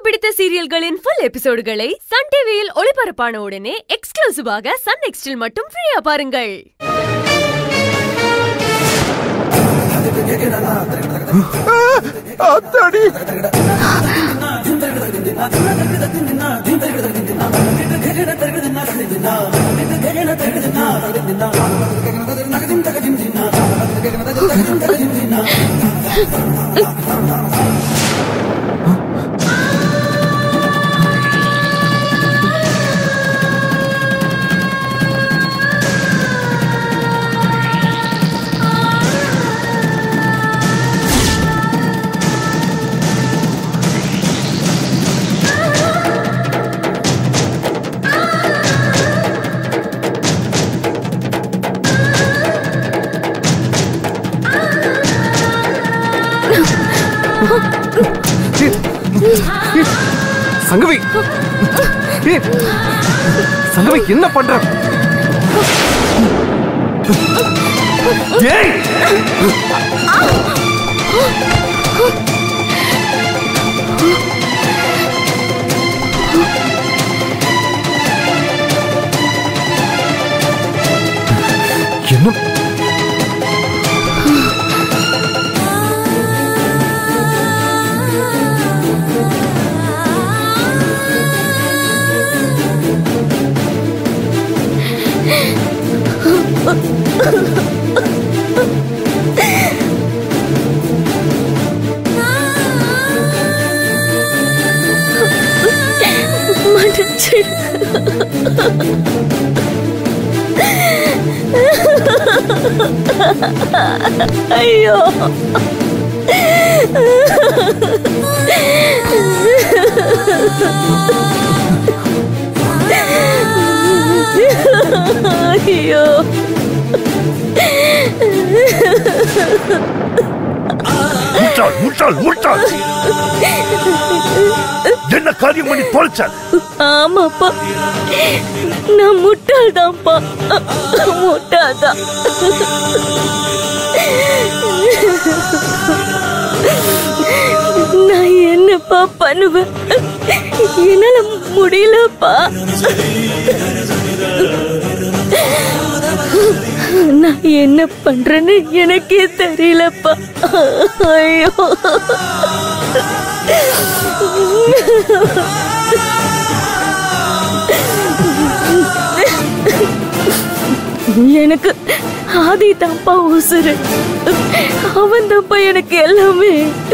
பிடித்த சீரியல்களின் full எபிசோடுகளை Sun டிவியில் ஒளிபரப்பான உடனே எக்ஸ்க்ளூசிவாக சன் நெக்ஸ்டில் மட்டும் ஃப்ரீயா பாருங்கள் அத்தாடி சங்கவி ஏய், சங்கவி என்ன பண்ற ஏய் என்ன மன்னிச்சிடு ஐயோ ஐயோ முட்டாள் முட்டாள் முட்டாள் என்ன காரியம் பண்ணி தொலைச்சார் ஆமாப்பா நான் முட்டாள் தான்ப்பா முட்டாள் தான் நான் என்னப்பா பண்ணுவேன் என்னால முடியலப்பா நான் என்ன பண்றேன்னு எனக்கே தெரியலப்பா ஐயோ எனக்கு ஆதி தான்ப்பா உசுரு அவன் தான்ப்பா எனக்கு எல்லாமே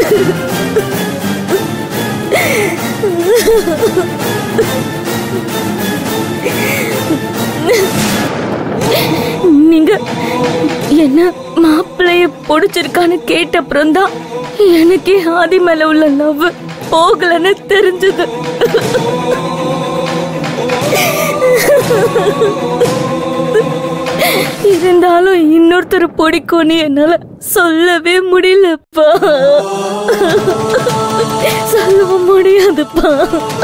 நீங்க என்ன மாப்பிள்ளைய பிடிச்சிருக்கான்னு கேட்ட அப்புறம் தான் எனக்கே ஆதி மேல உள்ள லவ் போகலன்னு தெரிஞ்சது இருந்தாலும் இன்னொருத்தர் பிடிக்கும்னு என்னால சொல்லவே முடியலப்பா சொல்லவும் முடியாதுப்பா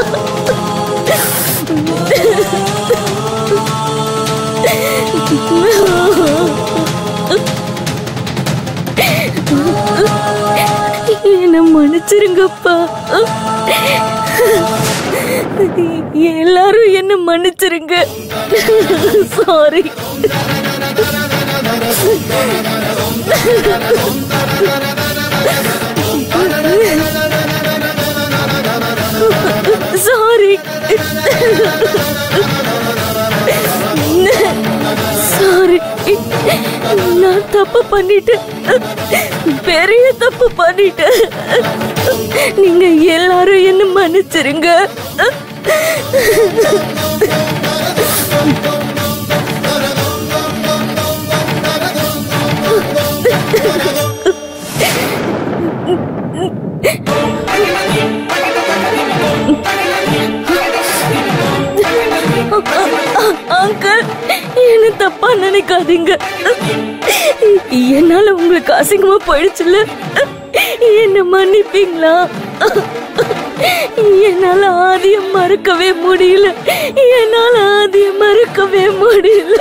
என்ன மன்னிச்சிருங்கப்பா எல்லாரும் என்ன மன்னிச்சிருங்க சாரி சாரி சாரி நான் தப்பு பண்ணிட்டேன் பெரிய தப்பு பண்ணிட்டேன் நீங்க எல்லாரும் என்ன மன்னிச்சிருங்க அங்கிள் என்ன தப்பா நினைக்காதீங்க என்னால உங்களுக்கு அசிங்கமா போயிடுச்சுல என்ன மன்னிப்பீங்களா என்னால ஆதிய மறக்கவே முடியல என்னால ஆதிய மறக்கவே முடியல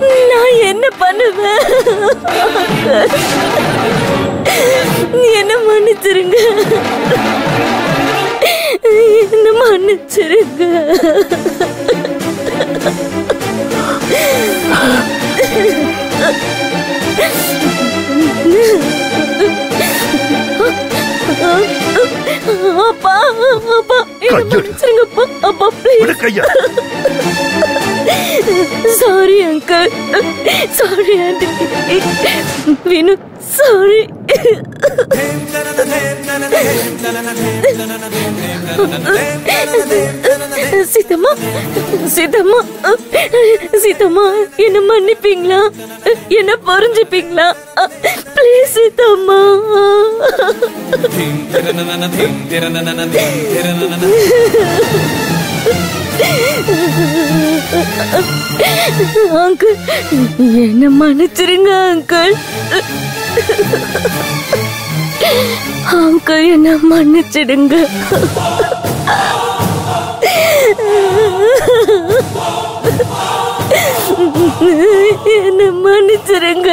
நான் என்ன பண்ணுவேன் என்ன மன்னிச்சிருங்க என்ன மன்னிச்சிருங்க அப்பா அப்பா என்ன கையெடு. மன்னிச்சிருங்கப்பா அப்பா ப்ளீஸ் விடு கையா sorry uncle sorry aunty Vinu sorry Seethamma Seethamma Seethamma என்ன மன்னிப்பீங்களா என்ன புரிஞ்சுப்பீங்களா ப்ளீஸ் சீதம்மா அங்கிள் என்ன மன்னிச்சிருங்க அங்கிள் அங்கிள் என்ன மன்னிச்சிடுங்க என்ன மன்னிச்சிருங்க